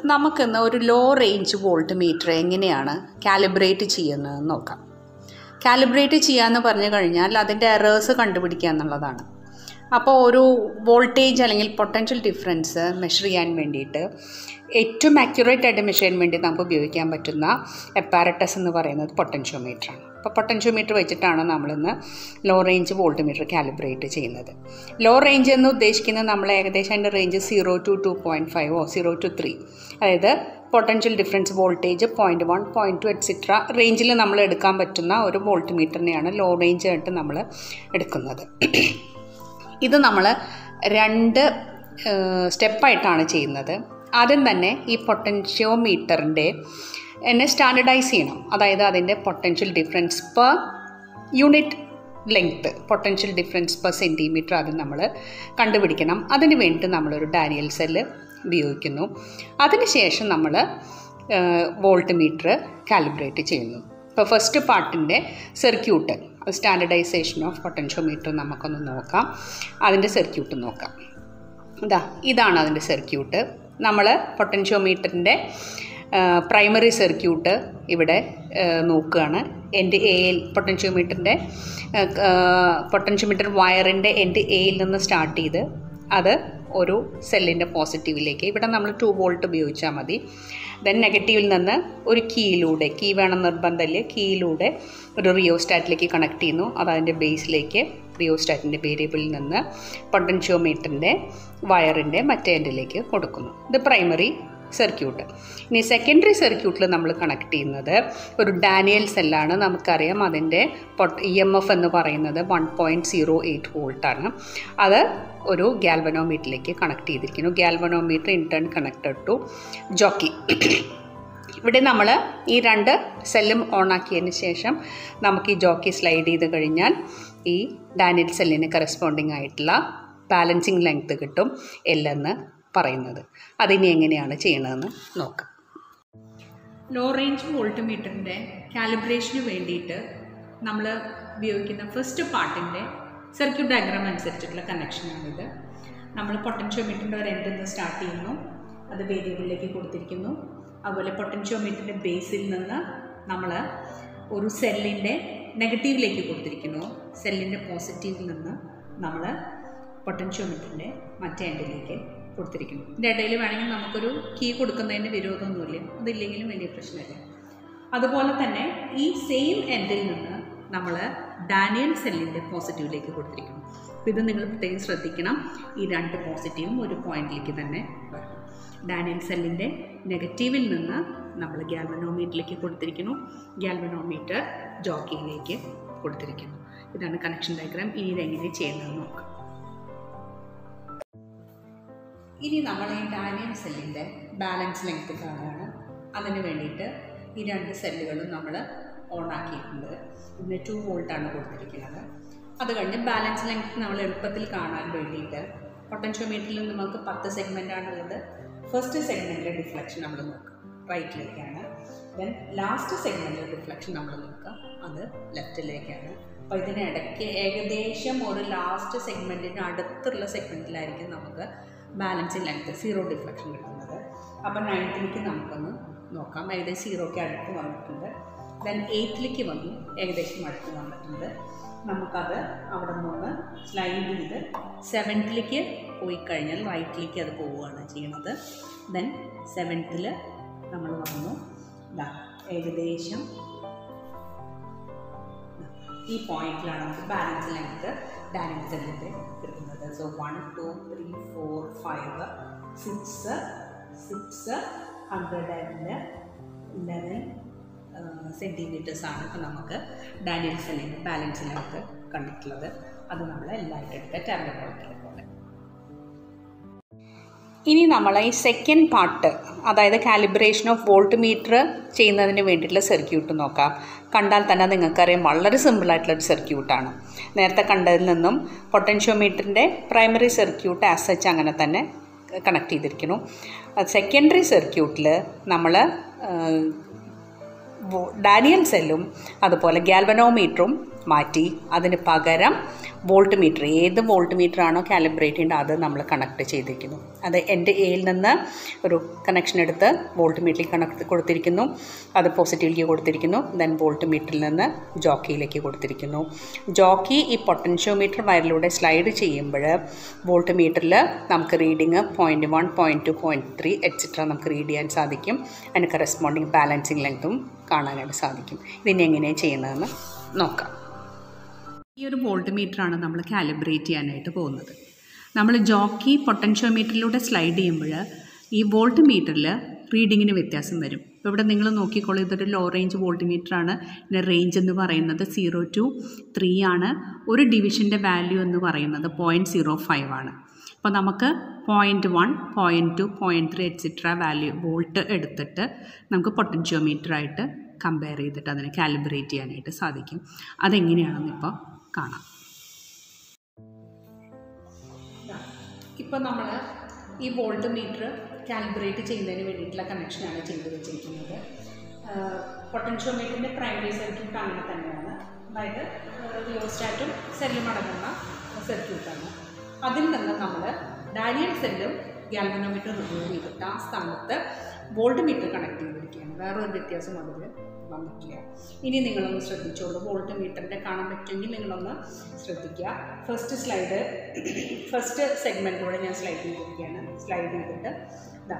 നമുക്കിന്ന് ഒരു low range voltmeter എങ്ങനെയാണ് കാലിബ്രേറ്റ് ചെയ്യുന്നതെന്ന് നോക്കാം കാലിബ്രേറ്റ് ചെയ്യാന്ന് പറഞ്ഞു കഴിഞ്ഞാൽ അതിൻ്റെ എറേഴ്സ് കണ്ടുപിടിക്കുക എന്നുള്ളതാണ് അപ്പോൾ ഒരു വോൾട്ടേജ് അല്ലെങ്കിൽ പൊട്ടൻഷ്യൽ ഡിഫറൻസ് മെഷർ ചെയ്യാൻ വേണ്ടിയിട്ട് ഏറ്റവും ആക്യുറേറ്റ് ആയിട്ട് മെഷർ ചെയ്യാൻ വേണ്ടി നമുക്ക് ഉപയോഗിക്കാൻ പറ്റുന്ന എപ്പാരറ്റസ് എന്ന് പറയുന്നത് പൊട്ടൻഷ്യോമീറ്ററാണ് അപ്പോൾ പൊട്ടൻഷ്യോമീറ്റർ വെച്ചിട്ടാണ് നമ്മളിന്ന് low range voltmeter calibrate ചെയ്യുന്നത് ലോ റേഞ്ച് എന്ന് ഉദ്ദേശിക്കുന്നത് നമ്മൾ ഏകദേശം അതിൻ്റെ range zero to two point ഫൈവോ സീറോ ടു ത്രീ അതായത് potential difference voltage point one point two etcetera റേഞ്ചിൽ നമ്മൾ എടുക്കാൻ പറ്റുന്ന ഒരു വോൾട്ട് മീറ്ററിനെയാണ് ലോ റേഞ്ച് ആയിട്ട് നമ്മൾ എടുക്കുന്നത് ഇത് നമ്മൾ രണ്ട് സ്റ്റെപ്പായിട്ടാണ് ചെയ്യുന്നത് ആദ്യം തന്നെ ഈ പൊട്ടൻഷ്യോമീറ്ററിൻ്റെ എന്നെ സ്റ്റാൻഡർഡൈസ് ചെയ്യണം അതായത് അതിൻ്റെ potential difference per unit length potential difference per centimetre അത് നമ്മൾ കണ്ടുപിടിക്കണം അതിന് വേണ്ടിയിട്ട് നമ്മളൊരു ഡാനിയൽ സെല്ല് ഉപയോഗിക്കുന്നു അതിനുശേഷം നമ്മൾ വോൾട്ട് മീറ്റർ കാലിബ്രേറ്റ് ചെയ്യുന്നു ഇപ്പോൾ ഫസ്റ്റ് പാർട്ടിൻ്റെ സർക്യൂട്ട് സ്റ്റാൻഡർഡൈസേഷൻ ഓഫ് പൊട്ടൻഷ്യോമീറ്റർ നമുക്കൊന്ന് നോക്കാം അതിൻ്റെ സർക്യൂട്ട് നോക്കാം ഇതാ ഇതാണ് അതിൻ്റെ സർക്യൂട്ട് നമ്മൾ പൊട്ടൻഷ്യോമീറ്ററിൻ്റെ പ്രൈമറി സർക്യൂട്ട് ഇവിടെ നോക്കുകയാണ് എൻ്റെ എയിൽ പൊട്ടൻഷ്യോമീറ്ററിൻ്റെ പൊട്ടൻഷ്യോമീറ്റർ വയറിൻ്റെ എൻ്റെ എയിൽ നിന്ന് സ്റ്റാർട്ട് ചെയ്ത് അത് ഒരു സെല്ലിൻ്റെ പോസിറ്റീവിലേക്ക് ഇവിടെ നമ്മൾ ടു വോൾട്ട് ഉപയോഗിച്ചാൽ മതി ദെൻ നെഗറ്റീവിൽ നിന്ന് ഒരു കീയിലൂടെ കീ വേണം നിർബന്ധമില്ല കീയിലൂടെ ഒരു റിയോസ്റ്റാറ്റിലേക്ക് കണക്ട് ചെയ്യുന്നു അത് അതിൻ്റെ ബേസിലേക്ക് റിയോസ്റ്റാറ്റിൻ്റെ വേരിയബിളിൽ നിന്ന് പൊട്ടൻഷ്യോമീറ്ററിൻ്റെ വയറിൻ്റെ മറ്റേ എൻഡിലേക്ക് കൊടുക്കുന്നു ഇത് പ്രൈമറി സർക്യൂട്ട് ഇനി സെക്കൻഡറി സർക്യൂട്ടിൽ നമ്മൾ കണക്ട് ചെയ്യുന്നത് ഒരു ഡാനിയൽ സെല്ലാണ് നമുക്കറിയാം അതിൻ്റെ പൊട്ട് ഇ എം എഫ് എന്ന് പറയുന്നത് വൺ പോയിൻറ്റ് സീറോ എയ്റ്റ് വോൾട്ടാണ് അത് ഒരു ഗാൽവനോമീറ്ററിലേക്ക് കണക്ട് ചെയ്തിരിക്കുന്നു galvanometer in turn connected to jockey ഇവിടെ നമ്മൾ ഈ രണ്ട് സെല്ലും ഓണാക്കിയതിന് ശേഷം നമുക്ക് ഈ ജോക്കി സ്ലൈഡ് ചെയ്ത് കഴിഞ്ഞാൽ ഈ ഡാനിയൽ സെല്ലിന് കറസ്പോണ്ടിങ് ആയിട്ടുള്ള ബാലൻസിങ് ലെങ്ത് കിട്ടും എല്ലെന്ന് പറയുന്നത് അതിനി എങ്ങനെയാണ് ചെയ്യണതെന്ന് നോക്കാം ലോ റേഞ്ച് വോൾട്ട് മീറ്ററിൻ്റെ കാലിബ്രേഷന് വേണ്ടിയിട്ട് നമ്മൾ ഉപയോഗിക്കുന്ന ഫസ്റ്റ് പാർട്ടിൻ്റെ സർക്യൂട്ട് ഡയഗ്രാം അനുസരിച്ചിട്ടുള്ള കണക്ഷനാണിത് നമ്മൾ പൊട്ടൻഷ്യോമീറ്ററിൻ്റെ ഒരു എൻഡിൽ നിന്ന് സ്റ്റാർട്ട് ചെയ്യുന്നു അത് വേരിയബിളിലേക്ക് കൊടുത്തിരിക്കുന്നു അതുപോലെ പൊട്ടൻഷ്യോമീറ്ററിൻ്റെ ബേസിൽ നിന്ന് നമ്മൾ ഒരു സെല്ലിൻ്റെ നെഗറ്റീവിലേക്ക് കൊടുത്തിരിക്കുന്നു സെല്ലിൻ്റെ പോസിറ്റീവിൽ നിന്ന് നമ്മൾ പൊട്ടൻഷ്യോമീറ്ററിൻ്റെ മറ്റേ എൻഡിലേക്ക് കൊടുത്തിരിക്കുന്നു ഇതിൻ്റെ ഇടയിൽ വേണമെങ്കിൽ നമുക്കൊരു കീ കൊടുക്കുന്നതിന് വിരോധമൊന്നുമില്ല അതില്ലെങ്കിലും വലിയ പ്രശ്നമില്ല അതുപോലെ തന്നെ ഈ സെയിം എൻഡിൽ നിന്ന് നമ്മൾ ഡാനിയൽ സെല്ലിൻ്റെ പോസിറ്റീവിലേക്ക് കൊടുത്തിരിക്കുന്നു അപ്പോൾ ഇത് നിങ്ങൾ പ്രത്യേകം ശ്രദ്ധിക്കണം ഈ രണ്ട് പോസിറ്റീവും ഒരു പോയിന്റിലേക്ക് തന്നെ വരണം ഡാനിയൽ സെല്ലിൻ്റെ നെഗറ്റീവിൽ നിന്ന് നമ്മൾ ഗ്യാൽവനോമീറ്ററിലേക്ക് കൊടുത്തിരിക്കുന്നു ഗ്യാൽവനോമീറ്റർ ജോക്കിയിലേക്ക് കൊടുത്തിരിക്കുന്നു ഇതാണ് കണക്ഷൻ ഡയഗ്രാം ഇനി ഇതെങ്ങനെ ചെയ്യുന്നതെന്ന് നോക്കാം ഇനി നമ്മൾ ഈ ഡാനിയൽ സെല്ലിൻ്റെ ബാലൻസ് ലെങ്ത് കാണുകയാണ് അതിന് വേണ്ടിയിട്ട് ഈ രണ്ട് സെല്ലുകളും നമ്മൾ ഓൺ ആക്കിയിട്ടുണ്ട് ഇതിന് ടു വോൾട്ടാണ് കൊടുത്തിരിക്കുന്നത് അത് കഴിഞ്ഞ് ബാലൻസ് ലെങ്ത് നമ്മൾ എളുപ്പത്തിൽ കാണാൻ വേണ്ടിയിട്ട് പൊട്ടൻഷ്യോമീറ്ററിൽ നമുക്ക് പത്ത് സെഗ്മെൻ്റ് ആണുള്ളത് ഫസ്റ്റ് സെഗ്മെൻറ്റിലെ ഡിഫ്ലക്ഷൻ നമ്മൾ നോക്കുക റൈറ്റിലേക്കാണ് ദെൻ ലാസ്റ്റ് സെഗ്മെൻറ്റിലെ ഡിഫ്ലക്ഷൻ നമ്മൾ നോക്കുക അത് ലെഫ്റ്റിലേക്കാണ് അപ്പോൾ ഇതിനിടയ്ക്ക് ഏകദേശം ഒരു ലാസ്റ്റ് സെഗ്മെൻറ്റിന് അടുത്തുള്ള സെഗ്മെൻറ്റിലായിരിക്കും നമുക്ക് ബാലൻസിങ് ലെങ്ത് സീറോ ഡിഫ്ലക്ഷൻ കിട്ടുന്നത് അപ്പോൾ നയൻത്തിലേക്ക് നമുക്കൊന്ന് നോക്കാം ഏകദേശം സീറോയ്ക്ക് അടുത്ത് വന്നിട്ടുണ്ട് ദെൻ എയ്ത്തിലേക്ക് വന്നു ഏകദേശം അടുത്ത് വന്നിട്ടുണ്ട് നമുക്കത് അവിടെ നിന്ന് സ്ലൈഡ് ചെയ്ത് സെവൻത്തിലേക്ക് പോയി കഴിഞ്ഞാൽ റൈറ്റിലേക്ക് അത് പോവുകയാണ് ചെയ്യുന്നത് ദെൻ സെവൻത്തിൽ നമ്മൾ വന്നു ഇതാ ഏകദേശം ഈ പോയിന്റിലാണ് നമുക്ക് ബാലൻസ് ലെങ്ത് ഡാനിങ് സെല്ലിൻ്റെ കിട്ടുന്നത് so one two three four five six six hundred and eleven സെൻറ്റിമീറ്റേഴ്സാണ് ഇപ്പോൾ നമുക്ക് ഡാനിയൽ സെല്ലിൻ്റെ ബാലൻസ് ലെങ്ത് കണ്ടിട്ടുള്ളത് അത് നമ്മൾ എല്ലായിട്ട് എടുത്ത ടാബ്ലറ്റ് വളർത്തിയ പോലെ ഇനി നമ്മൾ ഈ സെക്കൻഡ് പാർട്ട് അതായത് കാലിബ്രേഷൻ ഓഫ് വോൾട്ട് മീറ്റർ ചെയ്യുന്നതിന് വേണ്ടിയിട്ടുള്ള സർക്യൂട്ട് നോക്കാം കണ്ടാൽ തന്നെ നിങ്ങൾക്കറിയാം വളരെ സിമ്പിളായിട്ടുള്ളൊരു സർക്യൂട്ടാണ് നേരത്തെ കണ്ടതിൽ നിന്നും പൊട്ടൻഷ്യോമീറ്ററിൻ്റെ പ്രൈമറി സർക്യൂട്ട് ആസ് സച്ച് അങ്ങനെ തന്നെ കണക്ട് ചെയ്തിരിക്കുന്നു സെക്കൻഡറി സർക്യൂട്ടിൽ നമ്മൾ ഡാനിയൽ സെല്ലും അതുപോലെ ഗാൽവനോമീറ്ററും മാറ്റി അതിന് പകരം വോൾട്ട് മീറ്റർ ഏത് വോൾട്ട് മീറ്റർ ആണോ കാലിബ്രേറ്റ് ചെയ്യേണ്ടത് അത് നമ്മൾ കണക്ട് ചെയ്തിരിക്കുന്നു അത് എൻ്റെ എയിൽ നിന്ന് ഒരു കണക്ഷൻ എടുത്ത് വോൾട്ട് മീറ്ററിൽ കണക്ട് കൊടുത്തിരിക്കുന്നു അത് പോസിറ്റീവിലേക്ക് കൊടുത്തിരിക്കുന്നു ദെൻ വോൾട്ട് മീറ്ററിൽ നിന്ന് ജോക്കിയിലേക്ക് കൊടുത്തിരിക്കുന്നു ജോക്കി ഈ പൊട്ടൻഷ്യോമീറ്റർ വയറിലൂടെ സ്ലൈഡ് ചെയ്യുമ്പോൾ വോൾട്ട് മീറ്ററിൽ നമുക്ക് reading point one point two point three etcetera നമുക്ക് റീഡ് ചെയ്യാൻ സാധിക്കും അതിന് കറസ്പോണ്ടിങ് ബാലൻസിങ് ലെങ്ത്തും കാണാനായിട്ട് സാധിക്കും ഇതിനെ എങ്ങനെയാണ് ചെയ്യുന്നതെന്ന് നോക്കാം ഈ ഒരു വോൾട്ട് മീറ്ററാണ് നമ്മൾ കാലിബ്രേറ്റ് ചെയ്യാനായിട്ട് പോകുന്നത് നമ്മൾ ജോക്കി പൊട്ടൻഷ്യോമീറ്ററിലൂടെ സ്ലൈഡ് ചെയ്യുമ്പോൾ ഈ വോൾട്ട് മീറ്ററിൽ റീഡിങ്ങിന് വ്യത്യാസം വരും ഇപ്പോൾ ഇവിടെ നിങ്ങൾ നോക്കിക്കോളൂ ഇതൊരു ലോ റേഞ്ച് വോൾട്ട് മീറ്ററാണ് ഇതിൻ്റെ റേഞ്ച് എന്ന് പറയുന്നത് സീറോ ടു ത്രീ ആണ് ഒരു ഡിവിഷൻ്റെ വാല്യൂ എന്ന് പറയുന്നത് പോയിൻറ്റ് സീറോ ഫൈവ് ആണ് അപ്പോൾ നമുക്ക് point one point two point three etcetera value volt എടുത്തിട്ട് നമുക്ക് പൊട്ടൻഷ്യോമീറ്ററായിട്ട് കമ്പയർ ചെയ്തിട്ട് അതിനെ കാലിബ്രേറ്റ് ചെയ്യാനായിട്ട് സാധിക്കും അതെങ്ങനെയാണെന്ന് ഇപ്പോൾ കാണാം ഇപ്പോൾ നമ്മൾ ഈ വോൾട്ട് മീറ്റർ കാലിബ്രേറ്റ് ചെയ്യുന്നതിന് വേണ്ടിയിട്ടുള്ള കണക്ഷനാണ് ചെയ്തു വെച്ചിരിക്കുന്നത് പൊട്ടൻഷ്യോമീറ്ററിൻ്റെ പ്രൈമറി സർക്യൂട്ട് അങ്ങനെ തന്നെയാണ് അതായത് റിയോസ്റ്റാറ്റും സെല്ലും അടങ്ങുന്ന സർക്യൂട്ടാണ് അതിൽ നിന്ന് നമ്മൾ ഡാനിയൽ സെല്ലും ഗാൽവനോമീറ്റർ റിമൂവ് ചെയ്തിട്ട് ആ സ്ഥാനത്ത് വോൾട്ട് മീറ്റർ കണക്ട് ചെയ്തിരിക്കുകയാണ് വേറെ ഒരു വ്യത്യാസം അതിൽ വന്നിട്ടില്ല ഇനി നിങ്ങളൊന്ന് ശ്രദ്ധിച്ചോളൂ വോൾട്ട് മീറ്ററിൻ്റെ കാണാൻ പറ്റുമെങ്കിൽ നിങ്ങളൊന്ന് ശ്രദ്ധിക്കുക ഫസ്റ്റ് സ്ലൈഡ് ഫസ്റ്റ് സെഗ്മെൻറ്റിലൂടെ ഞാൻ സ്ലൈഡ് ചെയ്തിരിക്കുകയാണ് സ്ലൈഡ് ചെയ്തിട്ട് ഇതാ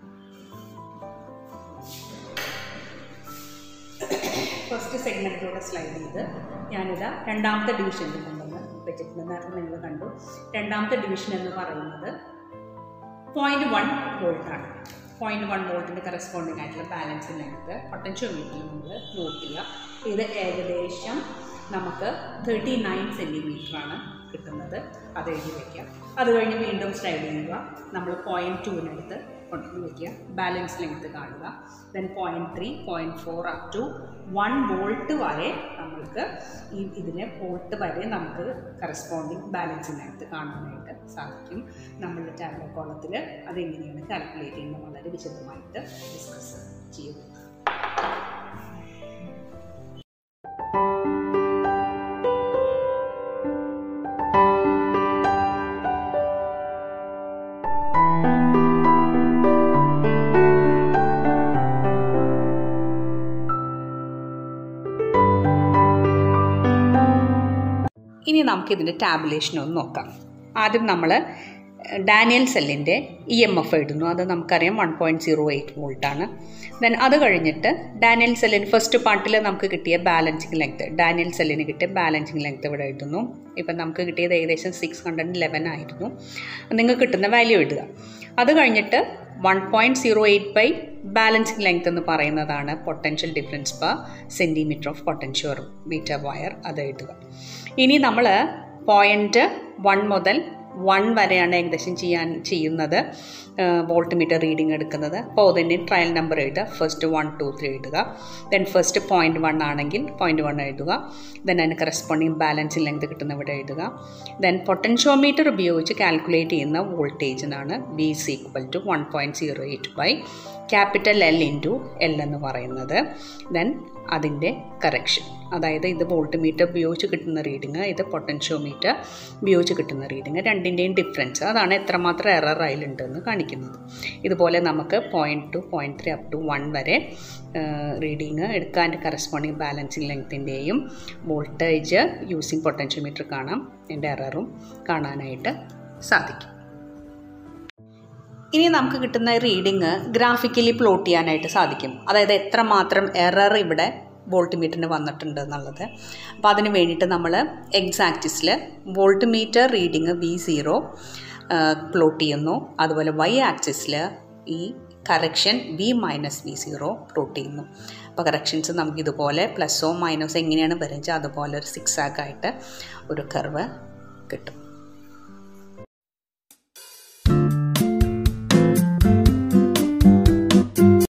ഫസ്റ്റ് സെഗ്മെൻറ്റിലൂടെ സ്ലൈഡ് ചെയ്ത് ഞാനിതാ രണ്ടാമത്തെ ഡിവിഷനിൽ കൊണ്ടുവന്ന് വെച്ചിട്ടുണ്ട് നേരത്തെ നിങ്ങൾ കണ്ടു രണ്ടാമത്തെ ഡിവിഷൻ എന്ന് പറയുന്നത് പോയിൻറ്റ് വൺ വോൾട്ടാണ് പോയിൻറ്റ് വൺ വോൾട്ടിൻ്റെ കറസ്പോണ്ടിങ് ആയിട്ടുള്ള ബാലൻസ് ലെങ്ത് പൊട്ടൻഷ്യോമീറ്ററിൽ നമ്മൾ നോട്ട് ചെയ്യുക ഇത് ഏകദേശം നമുക്ക് തേർട്ടി നയൻ സെൻറ്റിമീറ്ററാണ് കിട്ടുന്നത് അത് എഴുതി വയ്ക്കുക അത് കഴിഞ്ഞ് വീണ്ടും സ്ലൈഡ് ചെയ്യുക നമ്മൾ പോയിൻറ്റ് ടുവിനടുത്ത് കൊണ്ടുവന്ന് വയ്ക്കുക ബാലൻസ് ലെങ്ത് കാണുക then point three point four up to one volt വരെ നമ്മൾക്ക് ഈ ഇതിനെ വോൾട്ട് വരെ നമുക്ക് കറസ്പോണ്ടിങ് ബാലൻസ് ലെങ്ത് കാണാനായിട്ട് സാധിക്കും നമ്മളുടെ ടാബ്ലോ കോളത്തിൽ അതെങ്ങനെയാണ് കാൽക്കുലേറ്റ് ചെയ്യുന്നത് വളരെ വിശദമായിട്ട് ഡിസ്കസ് ചെയ്യും ഇനി നമുക്കിതിൻ്റെ ടാബുലേഷൻ ഒന്ന് നോക്കാം ആദ്യം നമ്മൾ ഡാനിയൽ സെല്ലിൻ്റെ ഇ എം എഫ് എഴുതുന്നു അത് നമുക്കറിയാം വൺ പോയിൻറ്റ് സീറോ എയ്റ്റ് വോൾട്ടാണ് ദെൻ അത് കഴിഞ്ഞിട്ട് ഡാനിയൽ സെല്ലിന് ഫസ്റ്റ് പാർട്ടിൽ നമുക്ക് കിട്ടിയ ബാലൻസിങ് ലെങ്ത് ഡാനിയൽ സെല്ലിന് കിട്ടിയ ബാലൻസിങ് ലെങ്ത് ഇവിടെ എഴുതുന്നു ഇപ്പം നമുക്ക് കിട്ടിയത് ഏകദേശം സിക്സ് ഹൺഡ്രഡ് ലെവൻ ആയിരുന്നു നിങ്ങൾക്ക് കിട്ടുന്ന വാല്യൂ എഴുതുക അത് കഴിഞ്ഞിട്ട് one point zero eight by balancing length എന്ന് പറയുന്നതാണ് potential difference per centimetre of potentiometer wire അത് എഴുതുക ഇനി നമ്മൾ പോയിൻറ്റ് വൺ മുതൽ വൺ വരെയാണ് ഏകദേശം ചെയ്യാൻ ചെയ്യുന്നത് വോൾട്ട് മീറ്റർ റീഡിംഗ് എടുക്കുന്നത് അപ്പോൾ അതിൻ്റെ ട്രയൽ നമ്പർ എഴുതുക ഫസ്റ്റ് വൺ ടു ത്രീ എഴുതുക ദെൻ ഫസ്റ്റ് പോയിൻറ്റ് വൺ ആണെങ്കിൽ പോയിൻറ്റ് വൺ എഴുതുക ദെൻ അതിന് കറസ്പോണ്ടിങ് ബാലൻസിങ് ലെങ്ത് കിട്ടുന്ന ഇവിടെ എഴുതുക ദെൻ പൊട്ടൻഷ്യോമീറ്റർ ഉപയോഗിച്ച് കാൽക്കുലേറ്റ് ചെയ്യുന്ന വോൾട്ടേജിനാണ് B C equal to one point zero eight by capital L into L എന്ന് പറയുന്നത് ദെൻ അതിൻ്റെ കറക്ഷൻ അതായത് ഇത് വോൾട്ട് മീറ്റർ ഉപയോഗിച്ച് കിട്ടുന്ന റീഡിങ് ഇത് പൊട്ടൻഷ്യോമീറ്റർ ഉപയോഗിച്ച് കിട്ടുന്ന റീഡിങ് രണ്ടിൻ്റെയും ഡിഫറൻസ് അതാണ് എത്രമാത്രം എറർ അതിലുണ്ടെന്ന് കാണിക്കുന്നത് ഇതുപോലെ നമുക്ക് point two point three up to one വരെ റീഡിങ് എടുക്കാൻ കറസ്പോണ്ടിങ് ബാലൻസിങ് ലെങ്ത്തിൻ്റെയും വോൾട്ടേജ് യൂസിങ് പൊട്ടൻഷ്യോമീറ്റർ കാണാം എൻ്റെ എററും കാണാനായിട്ട് സാധിക്കും ഇനി നമുക്ക് കിട്ടുന്ന റീഡിങ് ഗ്രാഫിക്കലി പ്ലോട്ട് ചെയ്യാനായിട്ട് സാധിക്കും അതായത് എത്രമാത്രം എറർ ഇവിടെ വോൾട്ട് മീറ്ററിന് വന്നിട്ടുണ്ട് എന്നുള്ളത് അപ്പോൾ അതിന് വേണ്ടിയിട്ട് നമ്മൾ എക്സാക്റ്റിസിൽ voltmeter reading V zero plot ചെയ്യുന്നു അതുപോലെ വൈ ആക്സിസിൽ ഈ correction V minus V zero plot ചെയ്യുന്നു അപ്പോൾ കറക്ഷൻസ് നമുക്ക് ഇതുപോലെ പ്ലസ്സോ മൈനസോ എങ്ങനെയാണ് വരച്ചാൽ അതുപോലെ ഒരു സിക്സ് ആക്കായിട്ട് ഒരു കർവ് കിട്ടും